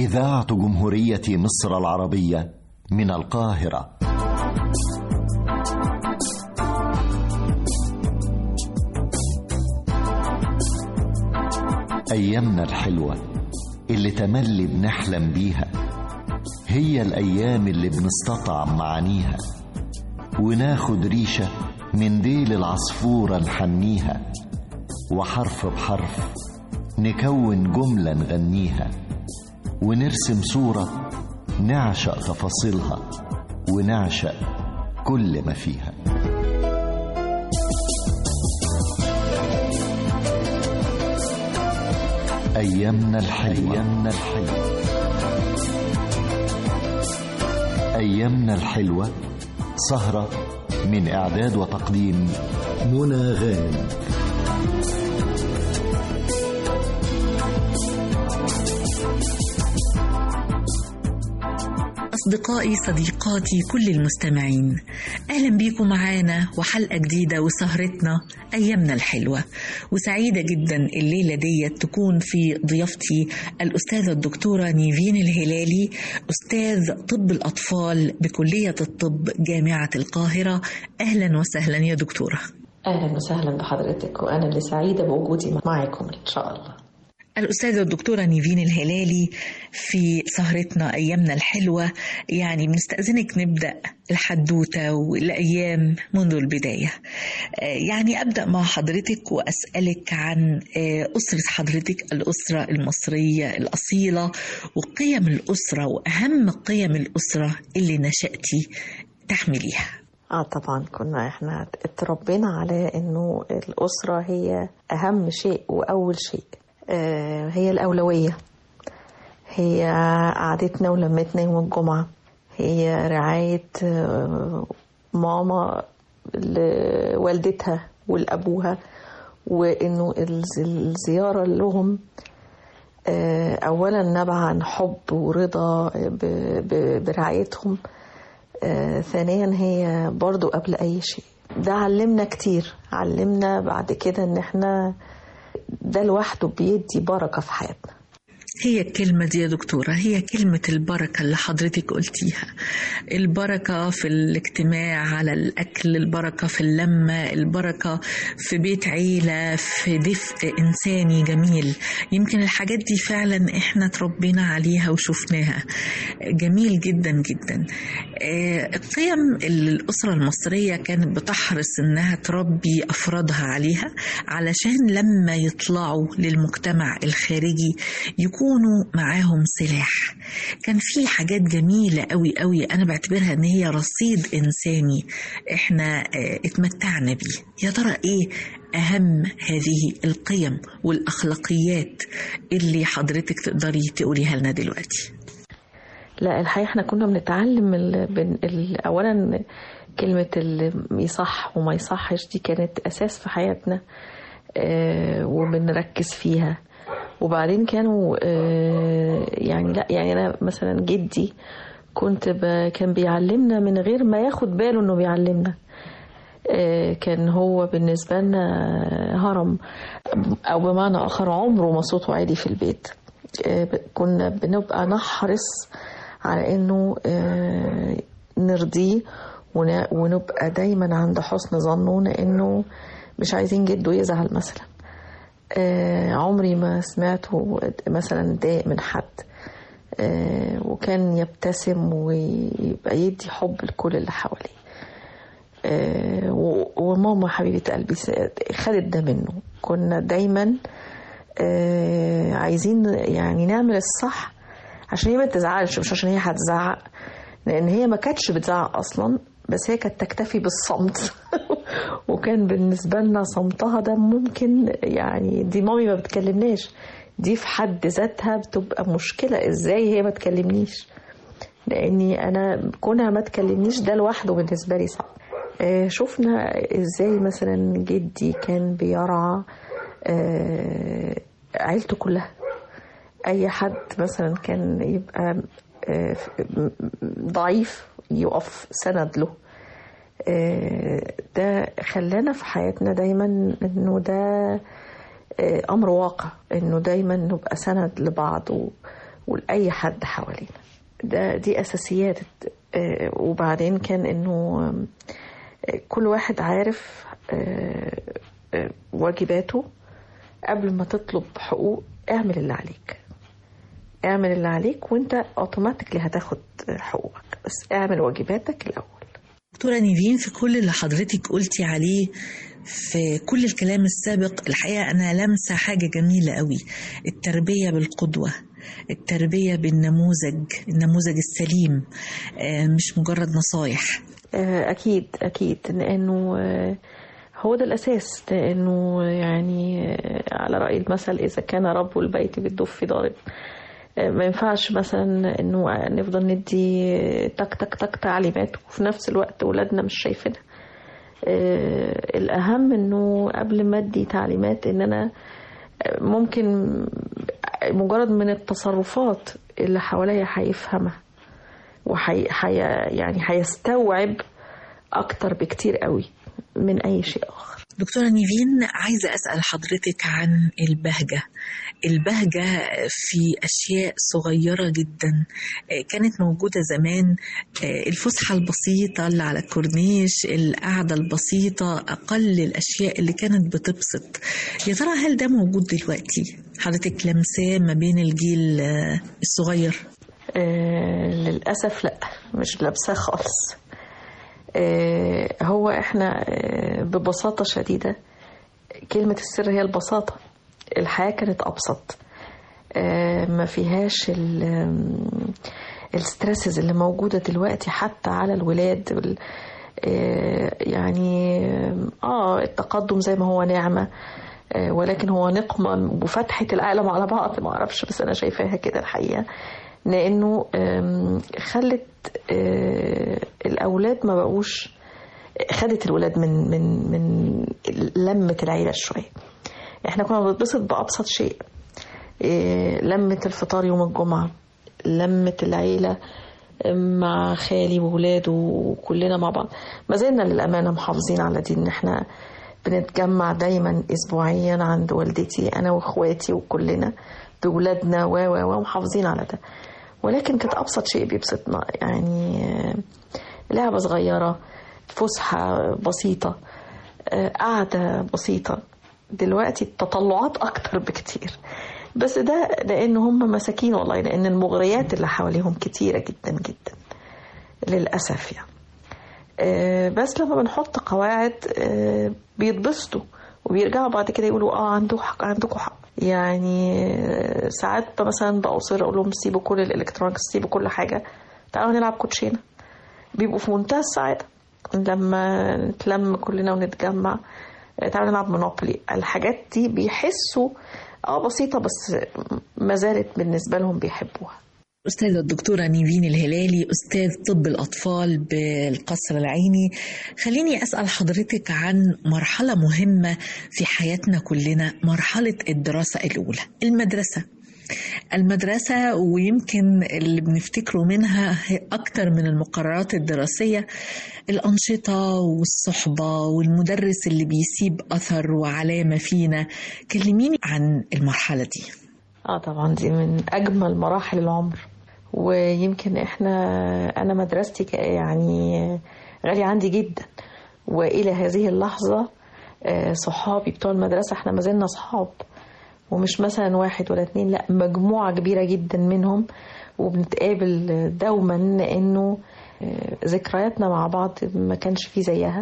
إذاعة جمهورية مصر العربية من القاهرة أيامنا الحلوة اللي تملي بنحلم بيها هي الأيام اللي بنستطعم معانيها وناخد ريشة من ديل العصفورة نحنيها وحرف بحرف نكون جملة نغنيها ونرسم صورة نعشق تفاصيلها ونعشق كل ما فيها أيامنا الحلوة أيامنا الحلوة أيامنا الحلوة سهرة من إعداد وتقديم منى غانم أصدقائي صديقاتي كل المستمعين أهلا بيكم معانا وحلقة جديدة وسهرتنا أيامنا الحلوة وسعيدة جدا الليلة دي تكون في ضيافتي الأستاذة الدكتورة نيفين الهلالي أستاذ طب الأطفال بكلية الطب جامعة القاهرة أهلا وسهلا يا دكتورة أهلا وسهلا بحضرتك وأنا اللي سعيدة بوجودي معكم إن شاء الله الأستاذة الدكتورة نيفين الهلالي في سهرتنا أيامنا الحلوة يعني بنستأذنك نبدأ الحدوتة والأيام منذ البداية يعني أبدأ مع حضرتك وأسألك عن أسرة حضرتك الأسرة المصرية الأصيلة وقيم الأسرة وأهم قيم الأسرة اللي نشأتي تحمليها اه طبعا كنا احنا اتربينا على انه الاسره هي اهم شيء واول شيء هي الأولوية هي قعدتنا ولمتنا يوم الجمعة هي رعاية ماما لوالدتها ولأبوها وإنه الزيارة لهم أولا نبع عن حب ورضا برعايتهم ثانيا هي برضو قبل أي شيء ده علمنا كتير علمنا بعد كده إن احنا ده لوحده بيدي بركة في حياتنا هي الكلمة دي يا دكتورة هي كلمة البركة اللي حضرتك قلتيها البركة في الاجتماع على الأكل البركة في اللمة البركة في بيت عيلة في دفء إنساني جميل يمكن الحاجات دي فعلا إحنا تربينا عليها وشفناها جميل جدا جدا القيم الأسرة المصرية كانت بتحرص إنها تربي أفرادها عليها علشان لما يطلعوا للمجتمع الخارجي يكون يكونوا معاهم سلاح كان في حاجات جميلة قوي قوي أنا بعتبرها إن هي رصيد إنساني إحنا اتمتعنا بيه يا ترى إيه أهم هذه القيم والأخلاقيات اللي حضرتك تقدري تقوليها لنا دلوقتي لا الحقيقة احنا كنا بنتعلم ال ال أولا كلمة اللي يصح وما يصحش دي كانت أساس في حياتنا اه وبنركز فيها وبعدين كانوا يعني لا يعني انا مثلا جدي كنت كان بيعلمنا من غير ما ياخد باله انه بيعلمنا كان هو بالنسبه لنا هرم او بمعنى اخر عمره ما صوته عالي في البيت كنا بنبقى نحرص على انه نرضيه ونبقى دايما عند حسن ظنه لانه مش عايزين جده يزعل مثلا آه عمري ما سمعته مثلا ضايق من حد آه وكان يبتسم ويبقى يدي حب لكل اللي حواليه آه وماما حبيبة قلبي خدت ده منه كنا دايما عايزين يعني نعمل الصح عشان هي ما تزعلش مش عشان هي هتزعق لان هي ما كانتش بتزعق اصلا بس هي كانت تكتفي بالصمت وكان بالنسبة لنا صمتها ده ممكن يعني دي مامي ما بتكلمناش دي في حد ذاتها بتبقى مشكلة ازاي هي ما تكلمنيش لاني انا كونها ما تكلمنيش ده لوحده بالنسبة لي صعب آه شفنا ازاي مثلا جدي كان بيرعى آه عيلته كلها اي حد مثلا كان يبقى آه ضعيف يقف سند له ده خلانا في حياتنا دايما انه ده امر واقع انه دايما نبقى سند لبعض و... ولأي حد حوالينا ده دي أساسيات آه، وبعدين كان إنه آه، كل واحد عارف آه، آه، واجباته قبل ما تطلب حقوق اعمل اللي عليك اعمل اللي عليك وانت اوتوماتيكلي هتاخد حقوقك بس اعمل واجباتك الاول دكتورة نيفين في كل اللي حضرتك قلتي عليه في كل الكلام السابق الحقيقة أنا لامسة حاجة جميلة قوي التربية بالقدوة التربية بالنموذج النموذج السليم آه، مش مجرد نصايح آه، اكيد اكيد لانه آه، هو ده الاساس لانه يعني آه، على راي المثل اذا كان رب البيت بالدف ضارب آه، ما ينفعش مثلا انه نفضل ندي تك تك تك تعليمات وفي نفس الوقت ولادنا مش شايفينها آه، الاهم انه قبل ما ادي تعليمات ان انا آه، ممكن مجرد من التصرفات اللي حواليا هيفهمها وحي حي يعني هيستوعب اكتر بكتير قوي من اي شيء اخر دكتورة نيفين عايزة أسأل حضرتك عن البهجة البهجة في أشياء صغيرة جدا آه، كانت موجودة زمان آه، الفسحة البسيطة اللي على الكورنيش القعدة البسيطة أقل الأشياء اللي كانت بتبسط يا ترى هل ده موجود دلوقتي حضرتك لمساه ما بين الجيل آه، الصغير آه للاسف لا مش لابساه خالص آه هو احنا آه ببساطه شديده كلمه السر هي البساطه الحياه كانت ابسط آه ما فيهاش ال- آم، الستريسز اللي موجوده دلوقتي حتى على الولاد وال- آه، يعني اه التقدم زي ما هو نعمه آه، ولكن هو نقمة وفتحة العالم على بعض ما أعرفش بس أنا شايفاها كده الحقيقة لأنه آم، خلت آه، الأولاد ما بقوش خدت الولاد من من من لمة العيلة شوية احنا كنا بنتبسط بأبسط شيء إيه، لمة الفطار يوم الجمعة لمة العيلة مع خالي وولاده وكلنا مع بعض ما زلنا للأمانة محافظين على دي إن احنا بنتجمع دايما أسبوعيا عند والدتي أنا وإخواتي وكلنا بولادنا و و و محافظين على ده ولكن كانت أبسط شيء بيبسطنا يعني آه، لعبة صغيرة فسحة بسيطة آه، قعدة بسيطة دلوقتي التطلعات أكتر بكتير بس ده لأن هم مساكين والله لأن المغريات اللي حواليهم كتيرة جدا جدا للأسف يعني آه، بس لما بنحط قواعد آه، بيتبسطوا وبيرجعوا بعد كده يقولوا اه عنده حق عندكم حق يعني آه، ساعات مثلا بأصر اقول لهم سيبوا كل الالكترونكس سيبوا كل حاجه تعالوا نلعب كوتشينه بيبقوا في منتهى السعاده لما نتلم كلنا ونتجمع آه، تعالوا نلعب مونوبولي الحاجات دي بيحسوا اه بسيطه بس ما زالت بالنسبه لهم بيحبوها أستاذة الدكتورة نيفين الهلالي أستاذ طب الأطفال بالقصر العيني خليني أسأل حضرتك عن مرحلة مهمة في حياتنا كلنا مرحلة الدراسة الأولى المدرسة المدرسة ويمكن اللي بنفتكره منها هي أكتر من المقررات الدراسية الأنشطة والصحبة والمدرس اللي بيسيب أثر وعلامة فينا كلميني عن المرحلة دي اه طبعا دي من اجمل مراحل العمر ويمكن احنا انا مدرستي ك- يعني غالية عندي جدا والى هذه اللحظة آه، صحابي بتوع المدرسة احنا ما زلنا صحاب ومش مثلا واحد ولا اتنين لا مجموعة كبيرة جدا منهم وبنتقابل دوما لانه آه، ذكرياتنا مع بعض ما كانش فيه زيها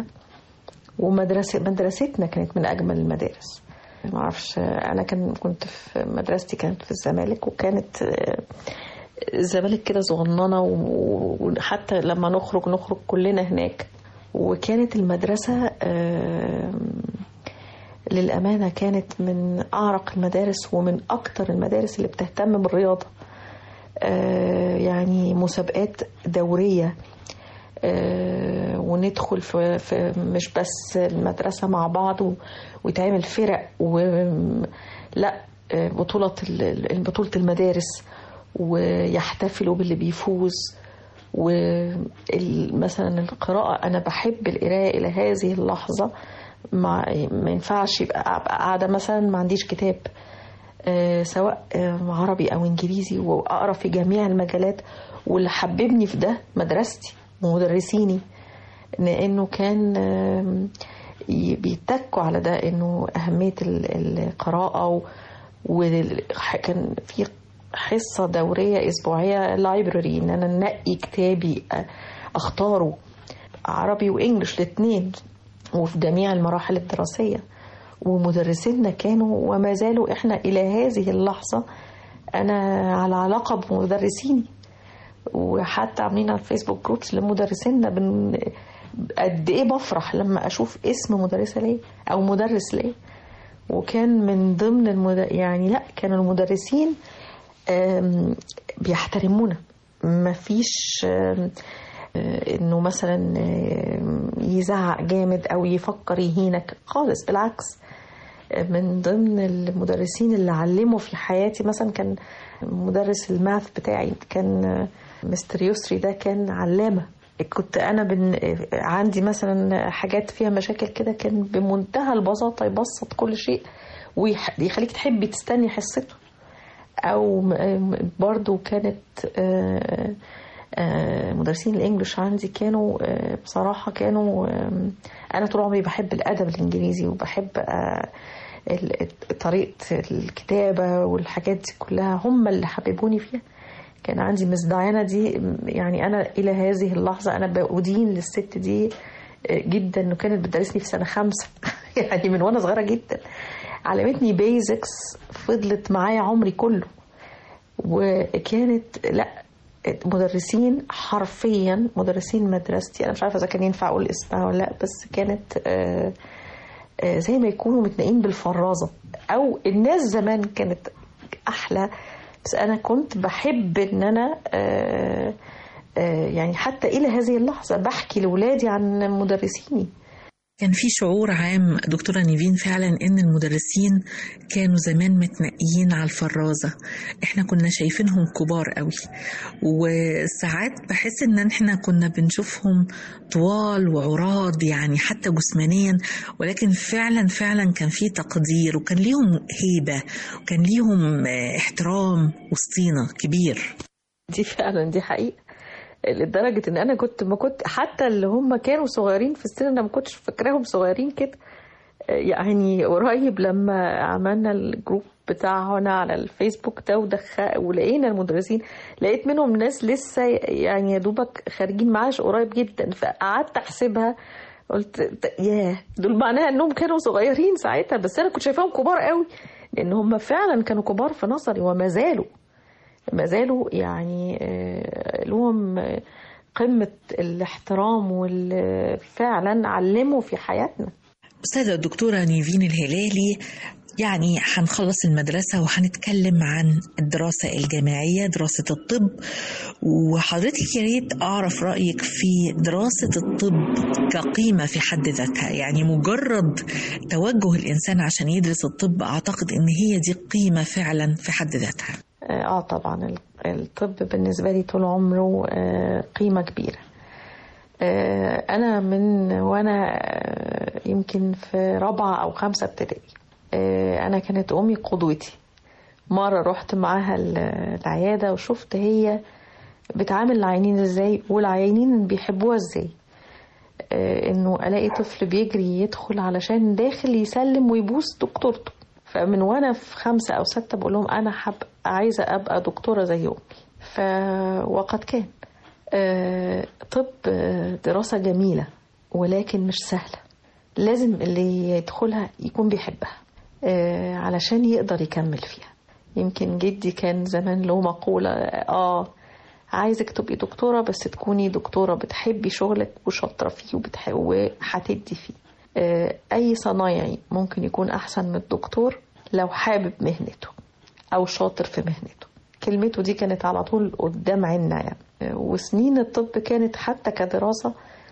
ومدرسة مدرستنا كانت من أجمل المدارس ما اعرفش انا كان كنت في مدرستي كانت في الزمالك وكانت آه، الزمالك كده صغننه و- وحتى لما نخرج نخرج كلنا هناك وكانت المدرسه آه، للامانه كانت من اعرق المدارس ومن اكتر المدارس اللي بتهتم بالرياضه آه، يعني مسابقات دوريه آه، وندخل في, في مش بس المدرسة مع بعض و- ويتعمل فرق و لا آه، بطولة ال- ال- بطولة المدارس ويحتفلوا باللي بيفوز ومثلا القراءة أنا بحب القراءة إلى هذه اللحظة ما, ما ينفعش يبقى أبقى قاعدة مثلا ما عنديش كتاب آه، سواء آه، عربي او انجليزي واقرا في جميع المجالات واللي حببني في ده مدرستي ومدرسيني لانه كان آم، ي- بيتكوا على ده انه اهميه ال- القراءه وكان في حصه دوريه اسبوعيه لايبرري ان انا ننقي كتابي آه، اختاره عربي وانجلش الاثنين وفي جميع المراحل الدراسيه ومدرسينا كانوا وما زالوا احنا الى هذه اللحظه انا على علاقه بمدرسيني وحتى عاملين على الفيسبوك جروبس لمدرسينا بن... قد ايه بفرح لما اشوف اسم مدرسه ليه او مدرس ليه وكان من ضمن المد... يعني لا كانوا المدرسين آم، بيحترمونا ما فيش آم، آه، انه مثلا آم، يزعق جامد او يفكر يهينك خالص بالعكس آه، من ضمن المدرسين اللي علموا في حياتي مثلا كان مدرس الماث بتاعي كان آه، مستر يسري ده كان علامة كنت انا بن... آه، عندي مثلا حاجات فيها مشاكل كده كان بمنتهى البساطة يبسط كل شيء ويخليك تحبي تستني حصته او م- م- برضو كانت آه، آه، مدرسين الانجليش عندي كانوا آه، بصراحة كانوا آم، انا طول عمري بحب الادب الانجليزي وبحب آه، ال- طريقة الكتابة والحاجات دي كلها هم اللي حببوني فيها كان عندي مس ديانا دي يعني انا الى هذه اللحظة انا بأدين للست دي آه، جدا انه كانت بتدرسني في سنة خمسة يعني من وانا صغيرة جدا علمتني بيزكس فضلت معايا عمري كله وكانت لا مدرسين حرفيا مدرسين مدرستي انا مش عارفه اذا كان ينفع اقول اسمها ولا لا بس كانت آه، آه، زي ما يكونوا متنقين بالفرازه او الناس زمان كانت احلى بس انا كنت بحب ان انا آه، آه، يعني حتى الى هذه اللحظه بحكي لاولادي عن مدرسيني كان في شعور عام دكتورة نيفين فعلا ان المدرسين كانوا زمان متنقيين على الفرازة احنا كنا شايفينهم كبار قوي وساعات بحس ان احنا كنا بنشوفهم طوال وعراض يعني حتى جسمانيا ولكن فعلا فعلا كان في تقدير وكان ليهم هيبة وكان ليهم آه، احترام وسطينا كبير دي فعلا دي حقيقة لدرجة ان انا كنت ما كنت حتى اللي هم كانوا صغيرين في السن انا ما كنتش فاكراهم صغيرين كده يعني قريب لما عملنا الجروب بتاعنا على الفيسبوك ده ودخ ولقينا المدرسين لقيت منهم ناس لسه يعني يا دوبك خارجين معاش قريب جدا فقعدت احسبها قلت ت- ياه دول معناها انهم كانوا صغيرين ساعتها بس انا كنت شايفاهم كبار قوي لان هم فعلا كانوا كبار في نظري وما زالوا ما زالوا يعني آه، لهم آه، قمة الاحترام وفعلا علموا في حياتنا أستاذة الدكتورة نيفين الهلالي يعني هنخلص المدرسة وهنتكلم عن الدراسة الجامعية دراسة الطب وحضرتك يا ريت أعرف رأيك في دراسة الطب كقيمة في حد ذاتها يعني مجرد توجه الإنسان عشان يدرس الطب أعتقد إن هي دي قيمة فعلا في حد ذاتها اه طبعا ال- الطب بالنسبة لي طول عمره آه، قيمة كبيرة آه، أنا من وأنا آه، يمكن في رابعة أو خمسة ابتدائي آه، أنا كانت أمي قدوتي مرة رحت معاها ال- العيادة وشفت هي بتعامل العيانين ازاي والعيانين بيحبوها ازاي آه، انه الاقي طفل بيجري يدخل علشان داخل يسلم ويبوس دكتورته فمن وانا في خمسة او ستة بقول لهم انا حب عايزة ابقى دكتورة زي امي ف وقد كان آه، طب آه، دراسة جميلة ولكن مش سهلة لازم اللي يدخلها يكون بيحبها آه، علشان يقدر يكمل فيها يمكن جدي كان زمان له مقولة اه عايزك تبقي دكتورة بس تكوني دكتورة بتحبي شغلك وشاطرة فيه وبتح... وهتدي فيه آه، أي صنايعي ممكن يكون أحسن من الدكتور لو حابب مهنته أو شاطر في مهنته كلمته دي كانت على طول قدام عيننا يعني آه، وسنين الطب كانت حتى كدراسة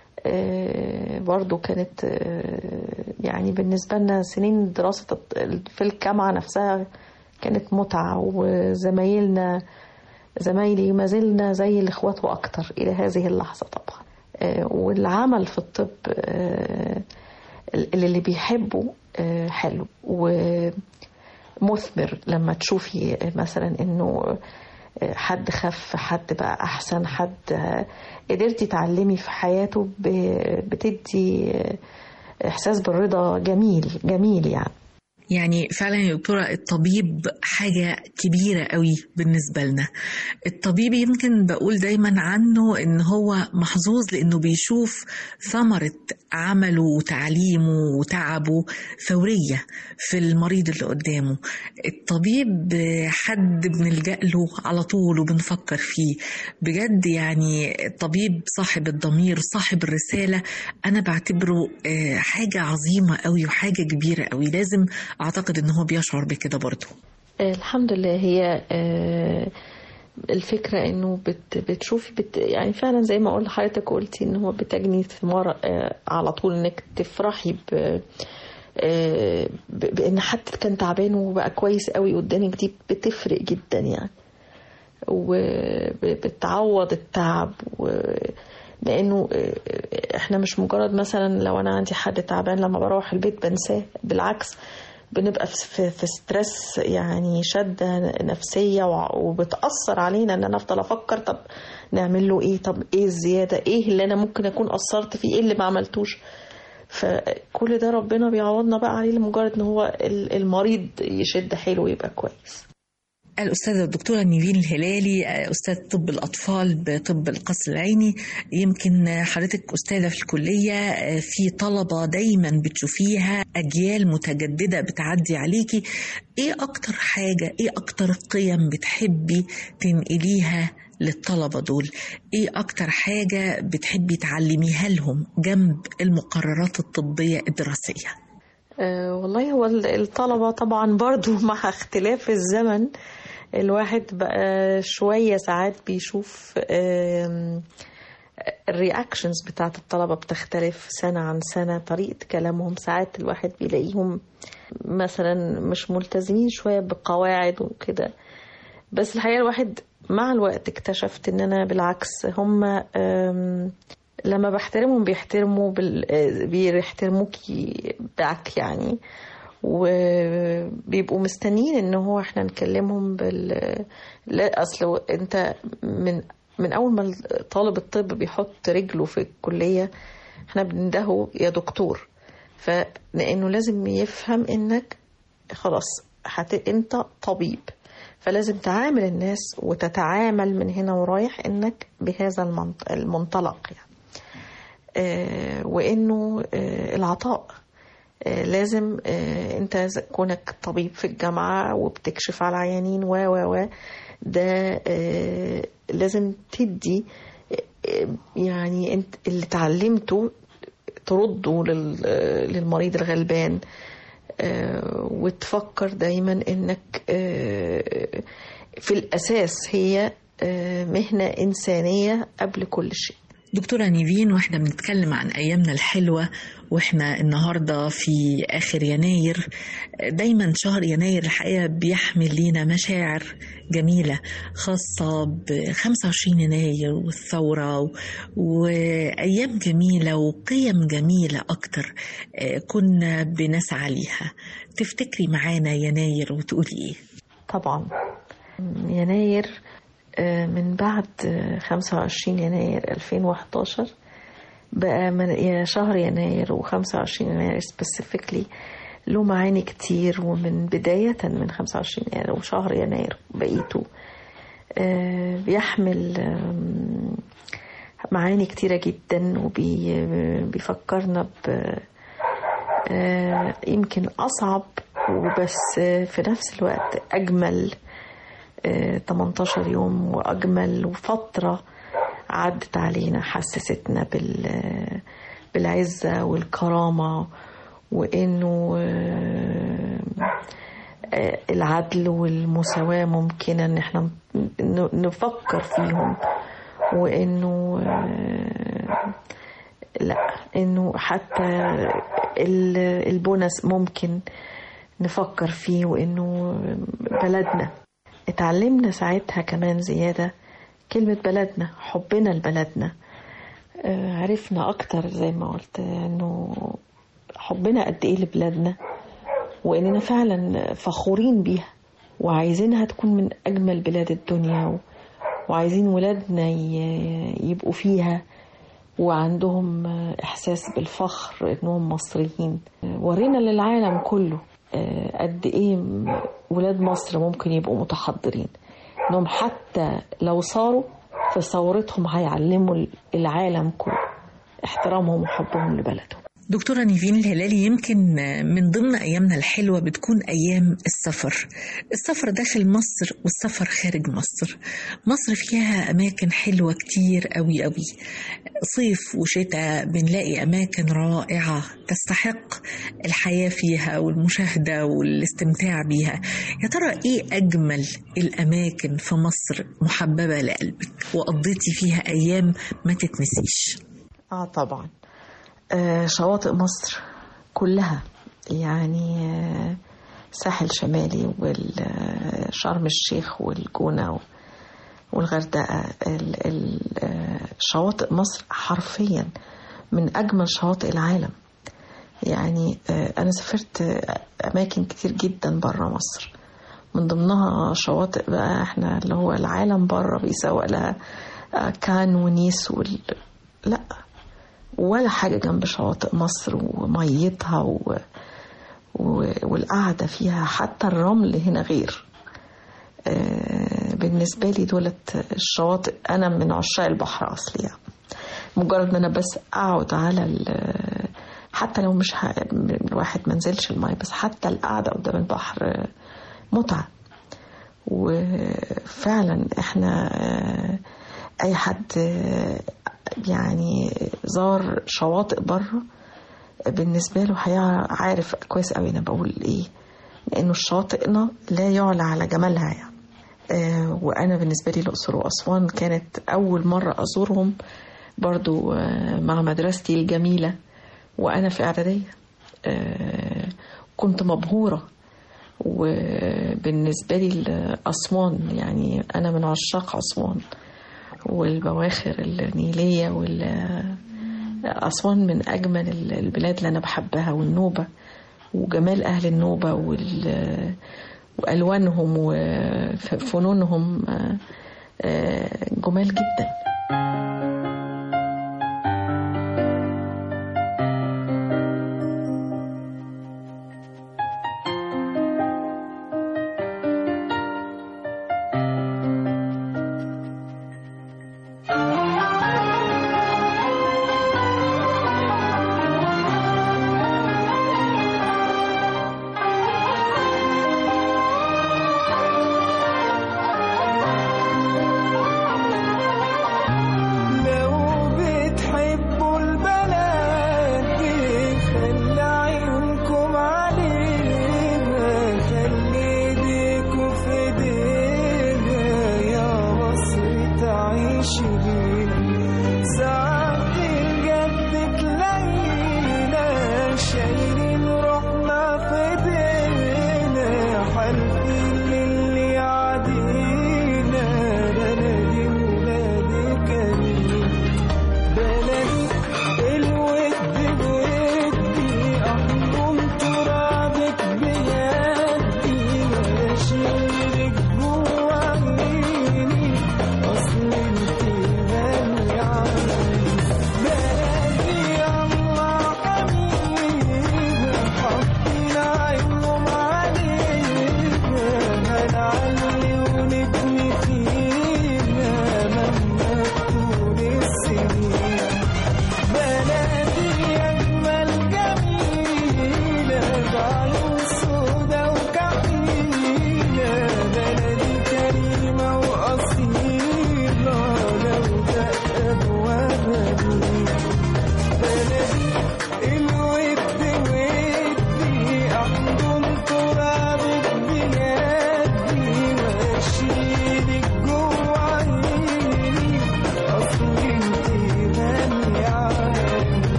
آه، برضو كانت آه، يعني بالنسبة لنا سنين دراسة الط- في الجامعة نفسها كانت متعة وزمايلنا زمايلي ما زلنا زي الاخوات واكتر الى هذه اللحظه طبعا آه، والعمل في الطب آه، اللي اللي بيحبه آه، حلو و مثمر لما تشوفي مثلا انه حد خف حد بقى احسن حد قدرتي تعلمي في حياته ب- بتدي احساس بالرضا جميل جميل يعني يعني فعلا يا دكتورة الطبيب حاجة كبيرة قوي بالنسبة لنا الطبيب يمكن بقول دايما عنه ان هو محظوظ لانه بيشوف ثمرة عمله وتعليمه وتعبه فورية في المريض اللي قدامه الطبيب حد بنلجأ له على طول وبنفكر فيه بجد يعني الطبيب صاحب الضمير صاحب الرسالة أنا بعتبره آه، حاجة عظيمة قوي وحاجة كبيرة قوي لازم أعتقد إن هو بيشعر بكده برضه الحمد لله هي آه، الفكرة انه بت بتشوفي بت يعني فعلا زي ما قلت لحضرتك قلتي ان هو بتجني ثمار آه، على طول انك تفرحي ب آه، ب- بان حد كان تعبان وبقى كويس قوي قدامك دي بتفرق جدا يعني وبتعوض التعب و لانه آه، احنا مش مجرد مثلا لو انا عندي حد تعبان لما بروح البيت بنساه بالعكس بنبقى في- في في ستريس يعني شده نفسيه وع- وبتاثر علينا ان انا افضل افكر طب نعمل له ايه طب ايه الزياده ايه اللي انا ممكن اكون قصرت فيه ايه اللي ما عملتوش فكل ده ربنا بيعوضنا بقى عليه لمجرد ان هو ال- المريض يشد حيله ويبقى كويس الأستاذة الدكتورة نيفين الهلالي أستاذ طب الأطفال بطب القصر العيني يمكن حضرتك أستاذة في الكلية في طلبة دايما بتشوفيها أجيال متجددة بتعدي عليكي إيه أكتر حاجة إيه أكتر قيم بتحبي تنقليها للطلبة دول إيه أكتر حاجة بتحبي تعلميها لهم جنب المقررات الطبية الدراسية أه والله هو ال- الطلبة طبعا برضو مع اختلاف الزمن الواحد بقى شوية ساعات بيشوف آم، الرياكشنز بتاعت الطلبة بتختلف سنة عن سنة طريقة كلامهم ساعات الواحد بيلاقيهم مثلا مش ملتزمين شوية بقواعد وكده بس الحقيقة الواحد مع الوقت اكتشفت ان انا بالعكس هم آم، لما بحترمهم بيحترموا بال... آه، بيحترموكي باك يعني وبيبقوا مستنيين ان هو احنا نكلمهم بال لا اصل انت من من اول ما طالب الطب بيحط رجله في الكليه احنا بندهه يا دكتور فلانه لازم يفهم انك خلاص حت... انت طبيب فلازم تعامل الناس وتتعامل من هنا ورايح انك بهذا المنط- المنطلق يعني آه، وانه آه، العطاء آه، لازم آه، انت ز- كونك طبيب في الجامعه وبتكشف على عيانين و و و ده آه، لازم تدي آه، يعني انت اللي اتعلمته ترده لل- آه، للمريض الغلبان آه، وتفكر دايما انك آه، في الاساس هي آه، مهنه انسانيه قبل كل شيء دكتورة نيفين واحنا بنتكلم عن أيامنا الحلوة واحنا النهاردة في آخر يناير دايما شهر يناير الحقيقة بيحمل لينا مشاعر جميلة خاصة ب 25 يناير والثورة و- وأيام جميلة وقيم جميلة أكتر آه، كنا بنسعى ليها تفتكري معانا يناير وتقولي إيه؟ طبعا يناير آه، من بعد آه، 25 يناير 2011 بقى من يا شهر يناير و25 يناير سبيسيفيكلي له معاني كتير ومن بداية من 25 يناير وشهر يناير بقيته آه، بيحمل آم، معاني كتيرة جدا وبيفكرنا ب آه، يمكن أصعب وبس آه، في نفس الوقت أجمل آه، 18 يوم وأجمل وفترة عدت علينا حسستنا بال بالعزة والكرامة وإنه آه، آه، العدل والمساواة ممكنة إن احنا ن- نفكر فيهم وإنه آه، لا إنه حتى ال- البونس ممكن نفكر فيه وإنه بلدنا اتعلمنا ساعتها كمان زيادة كلمة بلدنا حبنا لبلدنا آه، عرفنا أكتر زي ما قلت إنه حبنا قد إيه لبلادنا وإننا فعلا فخورين بيها وعايزينها تكون من أجمل بلاد الدنيا و... وعايزين ولادنا ي... يبقوا فيها وعندهم إحساس بالفخر إنهم مصريين ورينا للعالم كله قد إيه ولاد مصر ممكن يبقوا متحضرين إنهم حتى لو صاروا في ثورتهم هيعلموا العالم كله احترامهم وحبهم لبلدهم دكتورة نيفين الهلالي يمكن من ضمن أيامنا الحلوة بتكون أيام السفر السفر داخل مصر والسفر خارج مصر مصر فيها أماكن حلوة كتير قوي قوي صيف وشتاء بنلاقي أماكن رائعة تستحق الحياة فيها والمشاهدة والاستمتاع بيها يا ترى إيه أجمل الأماكن في مصر محببة لقلبك وقضيتي فيها أيام ما تتنسيش آه طبعاً شواطئ مصر كلها يعني ساحل شمالي والشرم الشيخ والجونة والغردقة شواطئ مصر حرفيا من أجمل شواطئ العالم يعني أنا سافرت أماكن كتير جدا برا مصر من ضمنها شواطئ بقى احنا اللي هو العالم بره بيسوق لها كان ونيس وال... لا ولا حاجة جنب شواطئ مصر وميتها و... و... والقعدة فيها حتى الرمل هنا غير آه بالنسبة لي دولت الشواطئ أنا من عشاق البحر أصلي يعني. مجرد ما أنا بس أقعد على ال... حتى لو مش ه... الواحد ما نزلش الماء بس حتى القعدة قدام البحر متعة وفعلا احنا أي حد يعني زار شواطئ بره بالنسبة له عارف كويس قوي أنا بقول إيه لأنه شاطئنا لا يعلى على جمالها يعني آه وأنا بالنسبة لي الأقصر وأسوان كانت أول مرة أزورهم برضو آه مع مدرستي الجميلة وأنا في إعدادية آه كنت مبهورة وبالنسبة لي أسوان يعني أنا من عشاق أسوان والبواخر النيلية أسوان من أجمل البلاد اللي أنا بحبها والنوبة وجمال أهل النوبة وألوانهم وفنونهم جمال جدا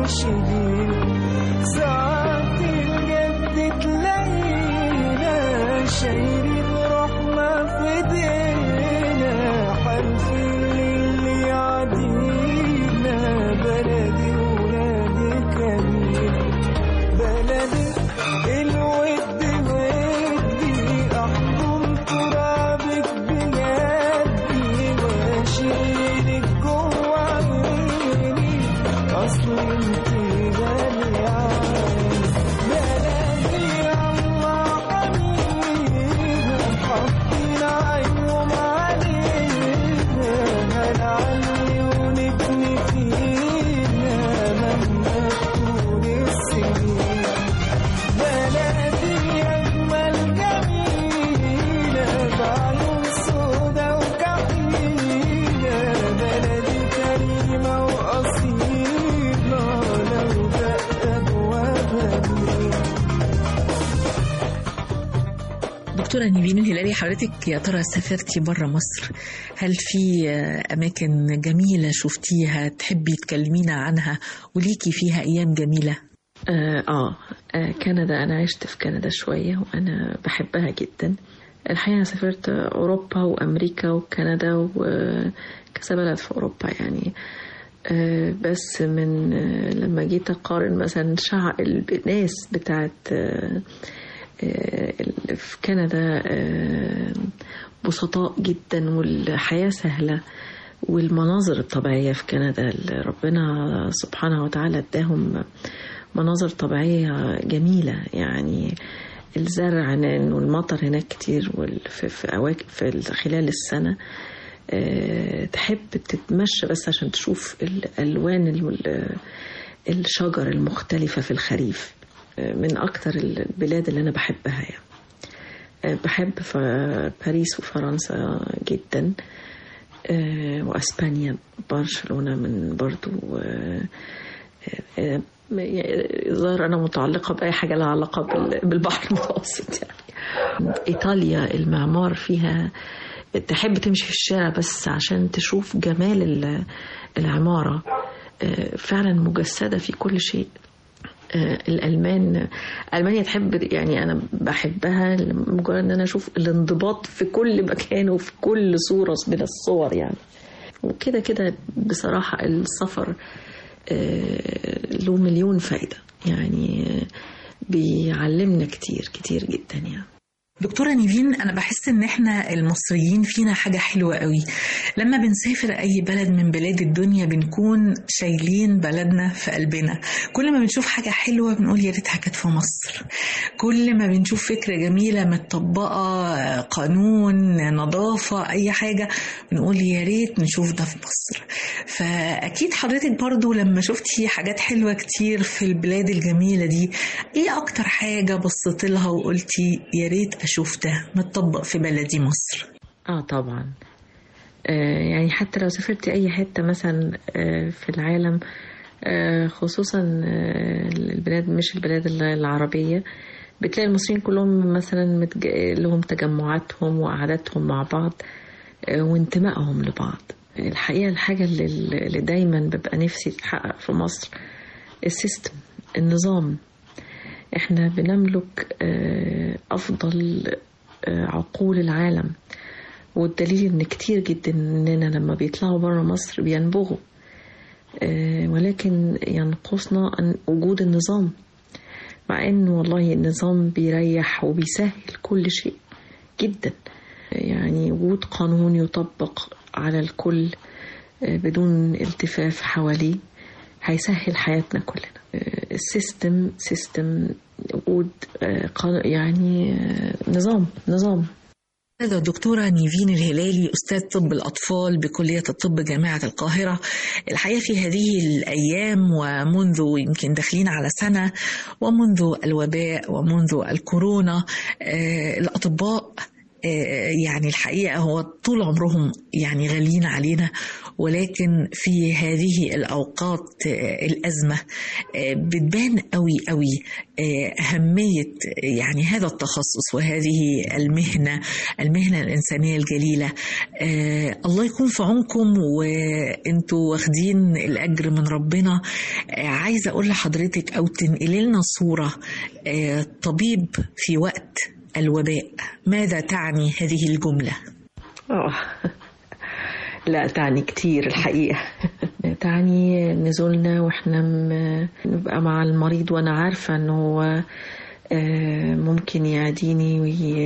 شديد ساعات الجد تلاقينا شايلين رحمة في ايدينا حالفين اللي يعدينا بلدي ولادي كريم بلدي الود ودي احضن ترابك بيدي واشيلك جوا عيني اصل انت غالية عيني بلدي الله حبيبي حاطين عينهم علينا هنعلي ونبني فينا مهما تكون السنين بلدي أجمل جميلة بعيون سودا وكحيلة بلدي كريمة وأصيلة لو دق أبوابها بليل دكتورة نيفين الهلالي حضرتك يا ترى سافرتي بره مصر هل في آه، أماكن جميلة شفتيها تحبي تكلمينا عنها وليكي فيها أيام جميلة آه, آه, آه كندا أنا عشت في كندا شوية وأنا بحبها جدا الحقيقة أنا سافرت أوروبا وأمريكا وكندا وكذا بلد في أوروبا يعني آه بس من آه لما جيت أقارن مثلا شع الناس بتاعت آه آه، في كندا آه، بسطاء جدا والحياة سهلة والمناظر الطبيعية في كندا اللي ربنا سبحانه وتعالى اداهم مناظر طبيعية جميلة يعني الزرع هناك والمطر هناك كتير وال- في في أواك- في خلال السنة آه، تحب تتمشى بس عشان تشوف الألوان ال- الشجر المختلفة في الخريف آه، من أكتر البلاد اللي أنا بحبها يعني آه، بحب ف- باريس وفرنسا جدا آه، وأسبانيا برشلونة من برضو آه، آه، يعني ظاهر أنا متعلقة بأي حاجة لها علاقة بال- بالبحر المتوسط يعني إيطاليا المعمار فيها تحب تمشي في الشارع بس عشان تشوف جمال ال- العمارة آه، فعلا مجسدة في كل شيء آه، الألمان ألمانيا تحب يعني أنا بحبها مجرد إن أنا أشوف الانضباط في كل مكان وفي كل صورة من الصور يعني وكده كده بصراحة السفر آه، له مليون فايدة يعني آه، بيعلمنا كتير كتير جدا يعني دكتورة نيفين أنا بحس إن إحنا المصريين فينا حاجة حلوة قوي لما بنسافر أي بلد من بلاد الدنيا بنكون شايلين بلدنا في قلبنا كل ما بنشوف حاجة حلوة بنقول يا ريتها كانت في مصر كل ما بنشوف فكرة جميلة متطبقة قانون نظافة أي حاجة بنقول يا ريت نشوف ده في مصر فأكيد حضرتك برضو لما شفتي حاجات حلوة كتير في البلاد الجميلة دي إيه أكتر حاجة بصيت لها وقلتي يا ريت أشوف ده متطبق في بلدي مصر اه طبعا آه يعني حتى لو سافرت اي حته مثلا آه في العالم آه خصوصا آه البلاد مش البلاد العربيه بتلاقي المصريين كلهم مثلا متج... لهم تجمعاتهم وقعداتهم مع بعض آه وانتمائهم لبعض الحقيقه الحاجه اللي, اللي دايما ببقى نفسي تتحقق في مصر السيستم النظام احنا بنملك آه افضل آه عقول العالم والدليل ان كتير جدا اننا لما بيطلعوا بره مصر بينبغوا آه ولكن ينقصنا أن وجود النظام مع ان والله النظام بيريح وبيسهل كل شيء جدا يعني وجود قانون يطبق على الكل بدون التفاف حواليه هيسهل حياتنا كلنا السيستم سيستم وجود يعني نظام نظام هذا الدكتورة نيفين الهلالي أستاذ طب الأطفال بكلية الطب جامعة القاهرة الحقيقة في هذه الأيام ومنذ يمكن داخلين على سنة ومنذ الوباء ومنذ الكورونا الأطباء آه، يعني الحقيقة هو طول عمرهم يعني غاليين علينا ولكن في هذه الأوقات آه، الأزمة آه، بتبان قوي قوي آه، أهمية يعني هذا التخصص وهذه المهنة المهنة الإنسانية الجليلة آه، الله يكون في عونكم وانتوا واخدين الأجر من ربنا آه، عايزة أقول لحضرتك أو تنقلي لنا صورة آه، طبيب في وقت الوباء ماذا تعني هذه الجملة؟ اه لا تعني كتير الحقيقة تعني نزولنا واحنا م- نبقى مع المريض وانا عارفة ان هو آه، ممكن يعديني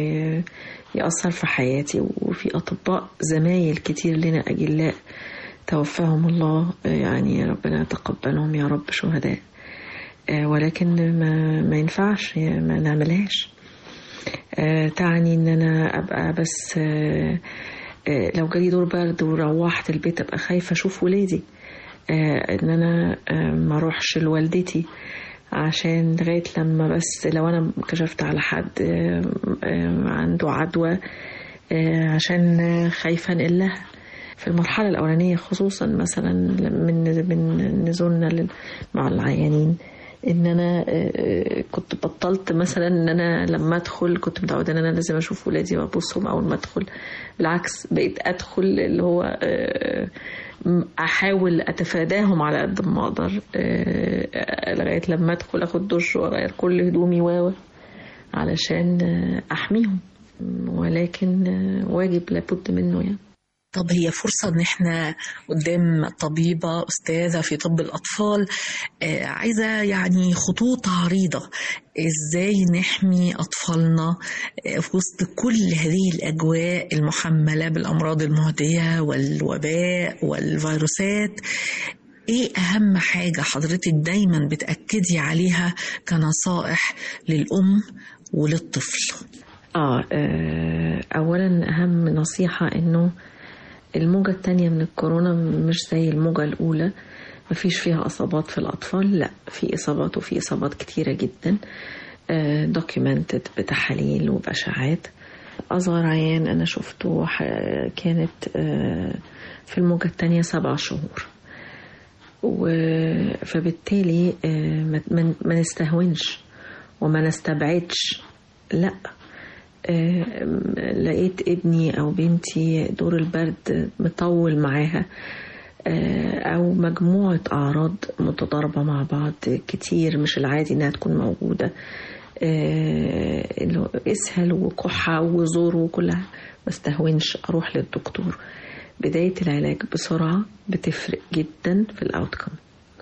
ويأثر في حياتي وفي أطباء زمايل كتير لنا أجلاء توفاهم الله آه، يعني ربنا يتقبلهم يا رب شهداء آه، ولكن ما, ما ينفعش ما نعملهاش آه، تعني ان انا ابقى بس آه، آه، لو جالي دور برد وروحت البيت ابقى خايفه اشوف ولادي آه، ان انا آه، ما اروحش لوالدتي عشان لغايه لما بس لو انا كشفت على حد آه، آه، عنده عدوى آه، عشان آه، خايفه انقلها في المرحلة الأولانية خصوصا مثلا من من نزولنا لل- مع العيانين ان انا آه، آه، كنت بطلت مثلا ان انا لما ادخل كنت متعوده ان انا لازم اشوف ولادي وابصهم اول ما ادخل بالعكس بقيت ادخل اللي هو آه، م- احاول اتفاداهم على قد ما اقدر آه، آه، لغايه لما ادخل اخد دش واغير كل هدومي و علشان آه، احميهم ولكن آه، واجب لابد منه يعني طب هي فرصة إن إحنا قدام طبيبة أستاذة في طب الأطفال آه، عايزة يعني خطوط عريضة إزاي نحمي أطفالنا آه، في وسط كل هذه الأجواء المحملة بالأمراض المعدية والوباء والفيروسات إيه أهم حاجة حضرتك دايما بتأكدي عليها كنصائح للأم وللطفل آه, آه أولا أهم نصيحة إنه الموجة التانية من الكورونا مش زي الموجة الأولى مفيش فيها إصابات في الأطفال لا في إصابات وفي إصابات كتيرة جدا دوكيومنتد بتحاليل وبأشعات أصغر عيان أنا شفته ح- كانت آه، في الموجة التانية سبع شهور و- فبالتالي آه، ما- ما ما نستهونش وما نستبعدش لا آه، لقيت ابني او بنتي دور البرد مطول معاها آه، او مجموعه اعراض متضاربه مع بعض كتير مش العادي انها تكون موجوده آه، اللي هو اسهل وكحه وزور وكلها ما استهونش اروح للدكتور بدايه العلاج بسرعه بتفرق جدا في الاوتكم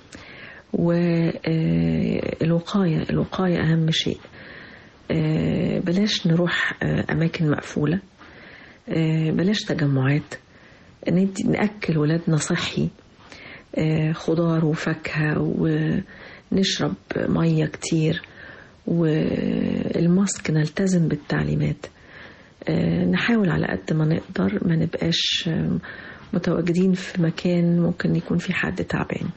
والوقايه الوقايه اهم شيء آه، بلاش نروح آه، أماكن مقفولة آه، بلاش تجمعات ندي نأكل ولادنا صحي آه، خضار وفاكهة ونشرب مية كتير والماسك نلتزم بالتعليمات آه، نحاول على قد ما نقدر ما نبقاش آه، متواجدين في مكان ممكن يكون في حد تعبان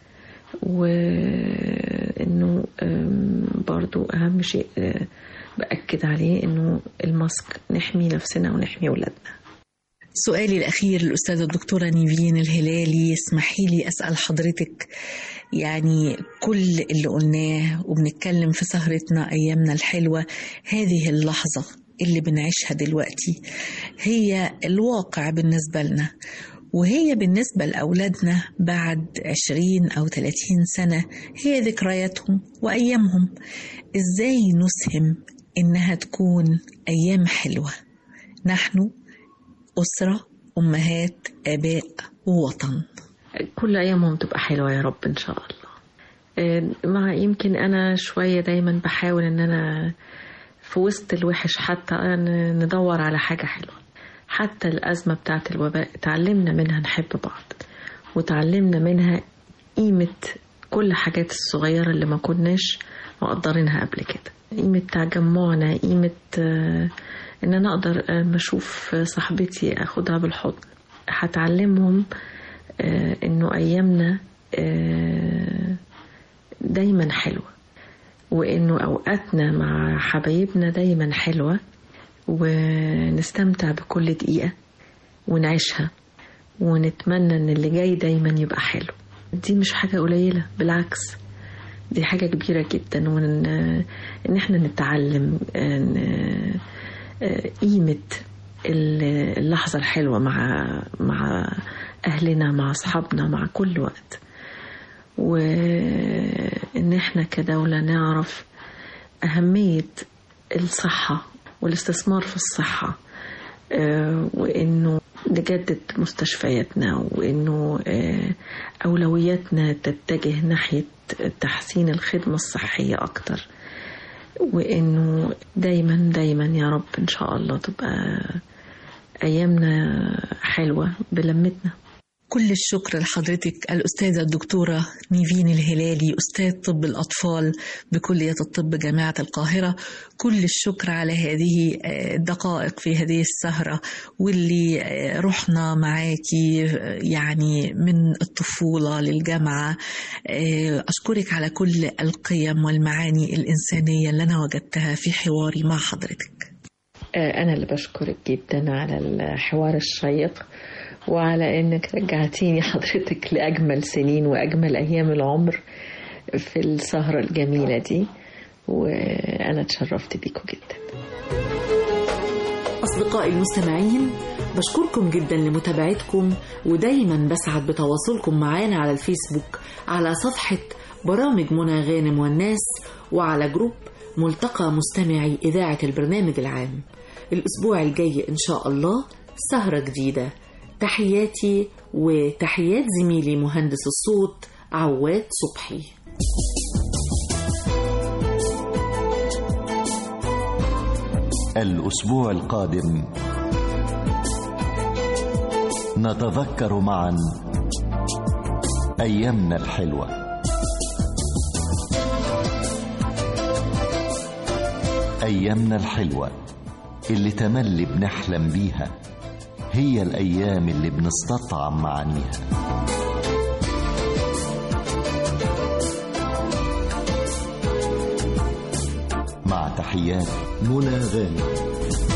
وانه آم، برضو اهم شيء آه، باكد عليه انه الماسك نحمي نفسنا ونحمي ولادنا سؤالي الأخير الأستاذة الدكتورة نيفين الهلالي اسمحي لي أسأل حضرتك يعني كل اللي قلناه وبنتكلم في سهرتنا أيامنا الحلوة هذه اللحظة اللي بنعيشها دلوقتي هي الواقع بالنسبة لنا وهي بالنسبة لأولادنا بعد عشرين أو ثلاثين سنة هي ذكرياتهم وأيامهم إزاي نسهم إنها تكون أيام حلوة نحن أسرة أمهات آباء ووطن كل ايامهم تبقى حلوه يا رب ان شاء الله آه، مع يمكن انا شويه دايما بحاول ان انا في وسط الوحش حتى ن- ندور على حاجه حلوه حتى الازمه بتاعت الوباء تعلمنا منها نحب بعض وتعلمنا منها قيمه كل الحاجات الصغيره اللي ما كناش مقدرينها قبل كده قيمه تجمعنا قيمه آه، ان انا اقدر آه، ما اشوف صاحبتي اخدها بالحضن هتعلمهم آه، انه ايامنا آه، دايما حلوه وانه اوقاتنا مع حبايبنا دايما حلوه ونستمتع بكل دقيقة ونعيشها ونتمنى ان اللي جاي دايما يبقى حلو دي مش حاجة قليلة بالعكس دي حاجة كبيرة جدا وان ان احنا نتعلم ان قيمة اللحظة الحلوة مع مع أهلنا مع أصحابنا مع كل وقت وإن إحنا كدولة نعرف أهمية الصحة والاستثمار في الصحة وإنه نجدد مستشفياتنا وإنه أولوياتنا تتجه ناحية تحسين الخدمة الصحية أكتر وإنه دايما دايما يا رب إن شاء الله تبقى أيامنا حلوة بلمتنا كل الشكر لحضرتك الأستاذة الدكتورة نيفين الهلالي أستاذ طب الأطفال بكلية الطب جامعة القاهرة كل الشكر على هذه الدقائق في هذه السهرة واللي رحنا معاكي يعني من الطفولة للجامعة أشكرك على كل القيم والمعاني الإنسانية اللي أنا وجدتها في حواري مع حضرتك أنا اللي بشكرك جدا على الحوار الشيق وعلى انك رجعتيني حضرتك لاجمل سنين واجمل ايام العمر في السهره الجميله دي وانا اتشرفت بيكم جدا أصدقائي المستمعين بشكركم جدا لمتابعتكم ودايما بسعد بتواصلكم معانا على الفيسبوك على صفحة برامج منى غانم والناس وعلى جروب ملتقى مستمعي إذاعة البرنامج العام الأسبوع الجاي إن شاء الله سهرة جديدة تحياتي وتحيات زميلي مهندس الصوت عواد صبحي الأسبوع القادم نتذكر معا أيامنا الحلوة أيامنا الحلوة اللي تملي بنحلم بيها هي الأيام اللي بنستطعم معانيها مع تحيات منى غانم